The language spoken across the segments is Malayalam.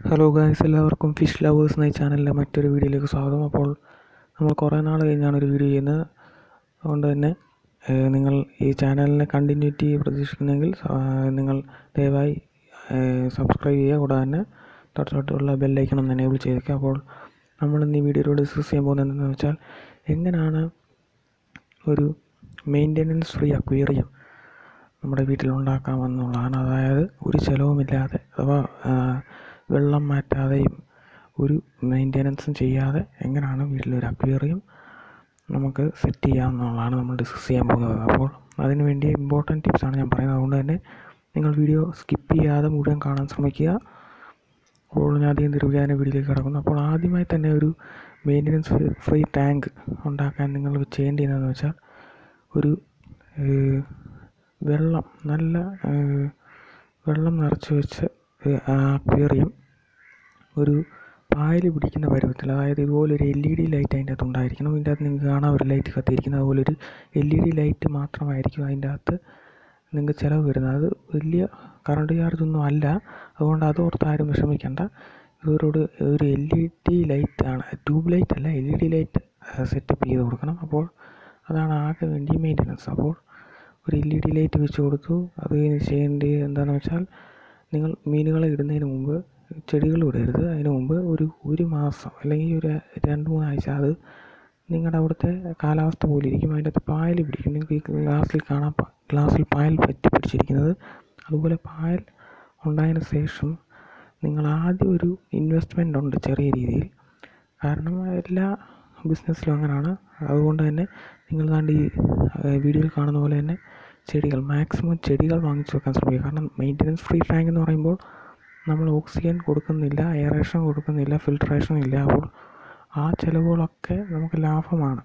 ഹലോ ഗായ്സ് എല്ലാവർക്കും ഫിഷ് ലവേഴ്സ് എന്ന ഈ ചാനലിലെ മറ്റൊരു വീഡിയോയിലേക്ക് സ്വാഗതം അപ്പോൾ നമ്മൾ കുറേ നാൾ കഴിഞ്ഞാണ് ഒരു വീഡിയോ ചെയ്യുന്നത് അതുകൊണ്ട് തന്നെ ഏഹ്, നിങ്ങൾ ഈ ചാനലിനെ കണ്ടിന്യൂറ്റി പ്രതീക്ഷിക്കുന്നെങ്കിൽ സ- നിങ്ങൾ ദയവായി സബ്സ്ക്രൈബ് ചെയ്യുക കൂടാതെ തന്നെ തൊട്ടടുത്തുള്ള ബെല്ലൈക്കണം ഒന്ന് എനേബിൾ ചെയ്തേക്കുക അപ്പോൾ നമ്മൾ ഇന്ന് ഈ വീഡിയോയിലൂടെ ഡിസ്കസ് ചെയ്യാൻ പോകുന്നത് എന്താണെന്ന് വെച്ചാൽ എങ്ങനെയാണ് ഒരു മെയിൻ്റെനൻസ് ഫ്രീ അക്വേറിയം നമ്മുടെ വീട്ടിൽ ഉണ്ടാക്കാമെന്നുള്ളതാണ് അതായത് ഒരു ചിലവുമില്ലാതെ അഥവാ ആ, വെള്ളം മാറ്റാതെയും ഒരു മെയിൻ്റെനൻസും ചെയ്യാതെ എങ്ങനെയാണ് വീട്ടിലൊരു അക്വേറിയം നമുക്ക് സെറ്റ് ചെയ്യാമെന്നുള്ളതാണ് നമ്മൾ ഡിസ്കസ് ചെയ്യാൻ പോകുന്നത് അപ്പോൾ അതിന് വേണ്ടി ഇമ്പോർട്ടൻറ്റ് ടിപ്സാണ് ഞാൻ പറയുന്നത് അതുകൊണ്ട് തന്നെ നിങ്ങൾ വീഡിയോ സ്കിപ്പ് ചെയ്യാതെ മുഴുവൻ കാണാൻ ശ്രമിക്കുക അപ്പോൾ ഞാൻ അധികം തിരുവിതാന വീഡിയോയിലേക്ക് കിടക്കുന്നു അപ്പോൾ ആദ്യമായി തന്നെ ഒരു മെയിൻ്റനൻസ് ഫ്രീ ടാങ്ക് ഉണ്ടാക്കാൻ നിങ്ങൾ ചെയ്യേണ്ടത് എന്താണെന്ന് വെച്ചാൽ ഒരു ഏഹ്, വെള്ളം നല്ല ഏഹ്, വെള്ളം നിറച്ച് വെച്ച് അക്വേറിയം ഒരു പായൽ പിടിക്കുന്ന പരുവത്തിൽ അതായത് ഇതുപോലെ ഒരു എൽ ഇ ഡി ലൈറ്റ് അതിൻ്റെ അകത്ത് ഉണ്ടായിരിക്കണം ഇതിൻ്റെ അകത്ത് നിങ്ങൾക്ക് കാണാം ഒരു ലൈറ്റ് കത്തിയിരിക്കുന്നത് അതുപോലെ ഒരു എൽ ഇ ഡി ലൈറ്റ് മാത്രമായിരിക്കും അതിൻ്റെ അകത്ത് നിങ്ങൾക്ക് ചിലവ് വരുന്നത് അത് വലിയ കറണ്ട് ചാർജ് ഒന്നും അല്ല അതുകൊണ്ട് അത് ഓർത്ത് ആരും വിഷമിക്കേണ്ട ഇതൊരു ഒരു എൽ ഇ ഡി ലൈറ്റ് ആണ് ട്യൂബ് ലൈറ്റ് അല്ല L E D light setup ചെയ്ത് കൊടുക്കണം അപ്പോൾ അതാണ് ആകെ വേണ്ടി മെയിൻ്റനൻസ് അപ്പോൾ ഒരു എൽ ഇ ഡി ലൈറ്റ് വെച്ച് കൊടുത്തു അത് ചെയ്യേണ്ടത് എന്താണെന്ന് വെച്ചാൽ നിങ്ങൾ മീനുകളെ ഇടുന്നതിന് മുമ്പ് ചെടികൾ ഇടരുത് അതിന് മുമ്പ് ഒരു ഒരു മാസം അല്ലെങ്കിൽ ഒരു രണ്ട് മൂന്നാഴ്ച അത് നിങ്ങളുടെ അവിടുത്തെ കാലാവസ്ഥ പോലെ ഇരിക്കും അതിൻ്റെ അകത്ത് പായൽ പിടിക്കും നിങ്ങൾക്ക് ഈ ഗ്ലാസ്സിൽ കാണാം പ- ഗ്ലാസ്സിൽ പായൽ പറ്റി പിടിച്ചിരിക്കുന്നത് അതുപോലെ പായൽ ഉണ്ടായതിന് ശേഷം നിങ്ങൾ ആദ്യം ഒരു ഇൻവെസ്റ്റ്മെൻ്റ് ഉണ്ട് ചെറിയ രീതിയിൽ കാരണം എല്ലാ ബിസിനസ്സിലും അങ്ങനെയാണ് അതുകൊണ്ട് തന്നെ നിങ്ങൾ ദാണ്ട് ഈ ഏഹ്, വീഡിയോയിൽ കാണുന്ന പോലെ തന്നെ ചെടികൾ മാക്സിമം ചെടികൾ വാങ്ങിച്ചു വെക്കാൻ ശ്രമിക്കുക കാരണം മെയിൻ്റനൻസ് ഫ്രീ ടാങ്ക് എന്ന് പറയുമ്പോൾ നമ്മൾ ഓക്സിജൻ കൊടുക്കുന്നില്ല എയറേഷൻ കൊടുക്കുന്നില്ല ഫിൽട്രേഷൻ ഇല്ല അപ്പോൾ ആ ചിലവുകളൊക്കെ നമുക്ക് ലാഭമാണ്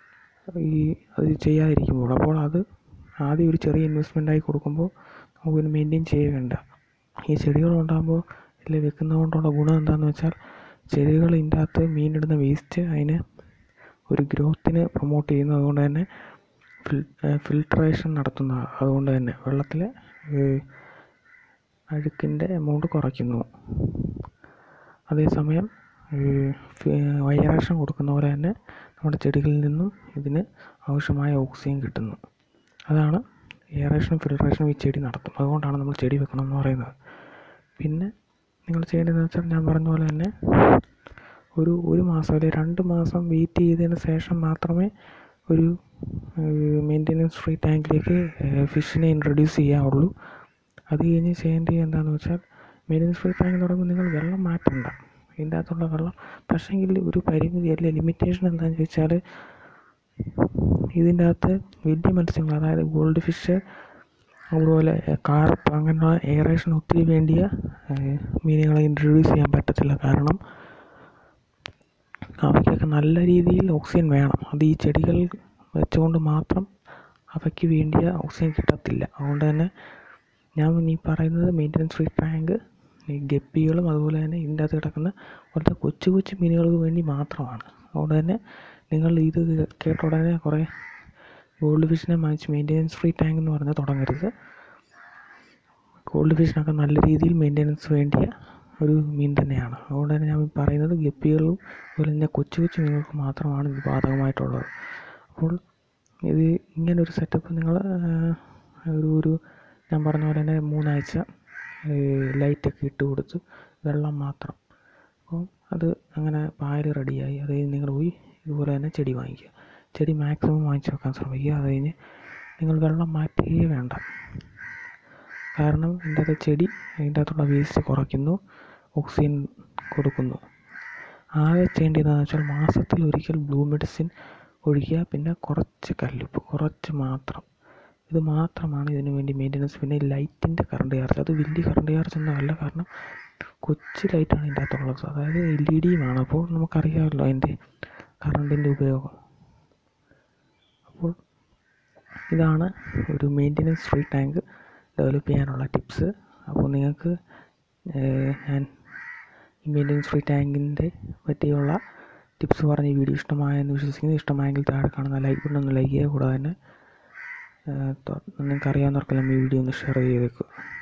ഈ അത് ചെയ്യാതിരിക്കുമ്പോൾ അപ്പോൾ അത് ആദ്യം ഒരു ചെറിയ ഇൻവെസ്റ്റ്മെൻ്റായി കൊടുക്കുമ്പോൾ നമുക്കൊരു മെയിൻറ്റെയിൻ ചെയ്യേണ്ട ഈ ചെടികൾ ഉണ്ടാകുമ്പോൾ ഇതിൽ വെക്കുന്നത് കൊണ്ടുള്ള ഗുണം എന്താണെന്ന് വെച്ചാൽ ചെടികൾ ഇതിൻ്റെ അകത്ത് മീനിടുന്ന വേസ്റ്റ് അതിന് ഒരു ഗ്രോത്തിന് പ്രൊമോട്ട് ചെയ്യുന്നു അതുകൊണ്ട് തന്നെ ഫിൽ ഫിൽട്രേഷൻ നടത്തുന്ന അതുകൊണ്ട് തന്നെ വെള്ളത്തിലെ ഏഹ്, അഴുക്കിൻ്റെ എമൗണ്ട് കുറയ്ക്കുന്നു അതേസമയം വൈറേഷൻ കൊടുക്കുന്ന പോലെ തന്നെ നമ്മുടെ ചെടികളിൽ നിന്നും ഇതിന് ആവശ്യമായ ഓക്സിജൻ കിട്ടുന്നു അതാണ് എയറേഷനും ഫിൽട്രേഷനും ഈ ചെടി നടത്തും അതുകൊണ്ടാണ് നമ്മൾ ചെടി വെക്കണം എന്ന് പറയുന്നത് പിന്നെ നിങ്ങൾ ചെയ്യേണ്ടതെന്ന് വെച്ചാൽ ഞാൻ പറഞ്ഞ പോലെ തന്നെ ഒരു ഒരു മാസം അല്ലെങ്കിൽ രണ്ട് മാസം വെയിറ്റ് ചെയ്തതിന് ശേഷം മാത്രമേ ഒരു മെയിൻ്റെനൻസ് ഫ്രീ ടാങ്കിലേക്ക് ഫിഷിനെ ഇൻട്രൊഡ്യൂസ് ചെയ്യാവുള്ളൂ അത് കഴിഞ്ഞ് ചെയ്യേണ്ടത് എന്താണെന്ന് വെച്ചാൽ മെയിൻ്റെനൻസ് ഫ്രീ ടാങ്ക് എന്ന് പറയുമ്പോൾ നിങ്ങൾ വെള്ളം മാറ്റണ്ട ഇതിൻ്റെ അകത്തുള്ള വെള്ളം പക്ഷേങ്കിൽ ഒരു പരിമിതി അല്ലെ ലിമിറ്റേഷൻ എന്താണെന്ന് ചോദിച്ചാൽ ഇതിൻ്റെ അകത്ത് വലിയ മത്സ്യങ്ങൾ അതായത് ഗോൾഡ് ഫിഷ് അതുപോലെ കാർപ്പ് അങ്ങനെയുള്ള എയറേഷൻ ഒത്തിരി വേണ്ടിയ ഏഹ്, മീനുകളെ ഇൻട്രൊഡ്യൂസ് ചെയ്യാൻ പറ്റത്തില്ല കാരണം അവയ്ക്കൊക്കെ നല്ല രീതിയിൽ ഓക്സിജൻ വേണം അത് ഈ ചെടികൾ വെച്ചുകൊണ്ട് മാത്രം അവയ്ക്ക് വേണ്ടിയ ഓക്സിജൻ കിട്ടത്തില്ല അതുകൊണ്ട് തന്നെ ഞാൻ ഈ പറയുന്നത് മെയിൻ്റനൻസ് ഫ്രീ ടാങ്ക് ഈ ഗപ്പികളും അതുപോലെ തന്നെ ഇതിൻ്റെ അകത്ത് കിടക്കുന്ന പോലത്തെ കൊച്ചു കൊച്ചു മീനുകൾക്ക് വേണ്ടി മാത്രമാണ് അതുകൊണ്ട് തന്നെ നിങ്ങൾ ഇത് കേട്ട ഉടനെ കുറേ ഗോൾഡ് ഫിഷിനെ വാങ്ങിച്ച് മെയിൻ്റനൻസ് ഫ്രീ ടാങ്ക് എന്ന് പറഞ്ഞാൽ തുടങ്ങരുത് ഗോൾഡ് ഫിഷിനൊക്കെ നല്ല രീതിയിൽ മെയിൻ്റനൻസ് വേണ്ടിയ ഒരു മീൻ തന്നെയാണ് അതുകൊണ്ട് തന്നെ ഞാൻ പറയുന്നത് ഗപ്പികളും അതുപോലെ തന്നെ കൊച്ചു കൊച്ചു മീനുകൾക്ക് മാത്രമാണ് ഇത് ബാധകമായിട്ടുള്ളത് അപ്പോൾ ഇത് ഇങ്ങനെ ഒരു സെറ്റപ്പ് നിങ്ങൾ ഒരു ഒരു ഞാൻ പറഞ്ഞ പോലെ തന്നെ മൂന്നാഴ്ച ലൈറ്റൊക്കെ ഇട്ട് കൊടുത്ത് വെള്ളം മാത്രം അപ്പോൾ അത് അങ്ങനെ പായൽ റെഡിയായി അത് കഴിഞ്ഞ് നിങ്ങൾ പോയി ഇതുപോലെ തന്നെ ചെടി വാങ്ങിക്കുക ചെടി മാക്സിമം വാങ്ങിച്ച് വെക്കാൻ ശ്രമിക്കുക അത് കഴിഞ്ഞ് നിങ്ങൾ വെള്ളം മാറ്റുകയേ വേണ്ട കാരണം ഇതിൻ്റെ അകത്ത് ചെടി അതിൻ്റെ അകത്തുള്ള വേസ്റ്റ് കുറയ്ക്കുന്നു ഓക്സിജൻ കൊടുക്കുന്നു ആകെ ചെയ്യേണ്ടതെന്ന് വെച്ചാൽ മാസത്തിൽ ഒരിക്കൽ ബ്ലൂ മെഡിസിൻ ഒഴിക്കുക പിന്നെ കുറച്ച് കല്ലുപ്പ് കുറച്ച് മാത്രം ഇത് മാത്രമാണ് ഇതിന് വേണ്ടി മെയിൻ്റനൻസ് പിന്നെ ലൈറ്റിൻ്റെ കറണ്ട് ചാർജ് അത് വലിയ കറണ്ട് ചാർജ് ഒന്നും അല്ല കാരണം കൊച്ചു ലൈറ്റാണ് ഇതിൻ്റെ അകത്തുള്ളത് അതായത് എൽ ഇ ഡിയുമാണ് അപ്പോൾ നമുക്കറിയാമല്ലോ അതിൻ്റെ കറണ്ടിൻ്റെ ഉപയോഗം അപ്പോൾ ഇതാണ് ഒരു മെയിൻ്റനൻസ് ഫ്രീ ടാങ്ക് ഡെവലപ്പ് ചെയ്യാനുള്ള ടിപ്സ് അപ്പോൾ നിങ്ങൾക്ക് ഏഹ്, ഞാൻ ഈ മെയിൻ്റനൻസ് ഫ്രീ ടാങ്കിൻ്റെ പറ്റിയുള്ള ടിപ്സ് പറഞ്ഞ ഈ വീഡിയോ ഇഷ്ടമായെന്ന് വിശ്വസിക്കുന്നു ഇഷ്ടമായെങ്കിൽ താഴെ കാണുന്ന ലൈക്ക് ബട്ടൺ ഒന്ന് ലൈക്ക് ചെയ്യുക കൂടാതെ തന്നെ ഏഹ്, തൊ- നിങ്ങൾക്ക് അറിയാവുന്നവർക്കെല്ലാം ഈ വീഡിയോ ഒന്ന് ഷെയർ ചെയ്തേക്കുക